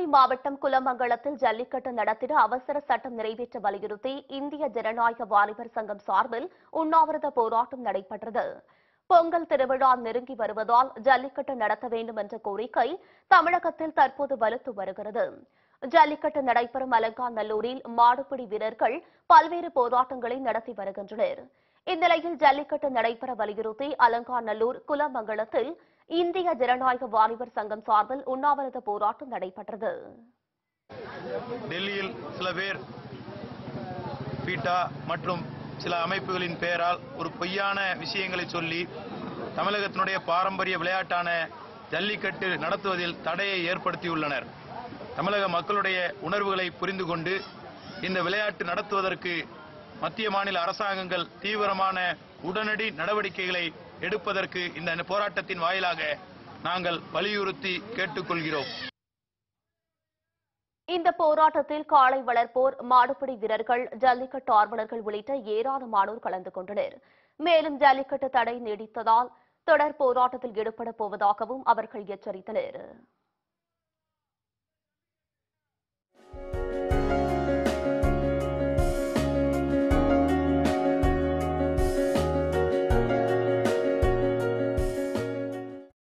மாவட்டம் குலமங்கலத்தில் ஜல்லிக்கட்டு நடத்திட அவசர சட்டம் நிறைவேற்ற வலியுறுத்தி இந்திய ஜனநாயக வாலிபர் சங்கம் சார்பில் உண்ணாவிரத போராட்டம் நடைபெற்றது பொங்கல் திருவிழா நெருங்கி வருவதால் ஜல்லிக்கட்டு நடத்த வேண்டும் என்ற கோரிக்கை தமிழகத்தில் தற்போது வலுத்து வருகிறது ஜல்லிக்கட்டு நடைபெறும் அலங்காநல்லூரில் மாடுபிடி வீரர்கள் பல்வேறு போராட்டங்களை நடத்தி வருகின்றனர் இந்நிலையில் ஜல்லிக்கட்டு நடைபெற வலியுறுத்தி அலங்காநல்லூர் குலமங்கலத்தில் இந்திய ஜனநாயக வாலிபர் சங்கம் சார்பில் உண்ணாவிரத போராட்டம் நடைபெற்றது டெல்லியில் சில பேர் பீட்டா மற்றும் சில அமைப்புகளின் பெயரால் ஒரு பொய்யான விஷயங்களை சொல்லி தமிழகத்தினுடைய பாரம்பரிய விளையாட்டான ஜல்லிக்கட்டு நடத்துவதில் தடையை ஏற்படுத்தியுள்ளனர் தமிழக மக்களுடைய உணர்வுகளை புரிந்து கொண்டு இந்த விளையாட்டு நடத்துவதற்கு மத்திய மாநில அரசாங்கங்கள் தீவிரமான உடனடி நடவடிக்கைகளை எடுப்பதற்கு இந்த போராட்டத்தின் வாயிலாக நாங்கள் வலியுறுத்தி கேட்டுக்கொள்கிறோம் இந்த போராட்டத்தில் காளை வளர்ப்போர் மாடுபிடி வீரர்கள் ஜல்லிக்கட்டு ஆர்வலர்கள் உள்ளிட்ட ஏராளமானோர் கலந்து கொண்டனர் மேலும் ஜல்லிக்கட்டு தடை நீடித்ததால் தொடர் போராட்டத்தில் ஈடுபட போவதாகவும் அவர்கள் எச்சரித்தனர்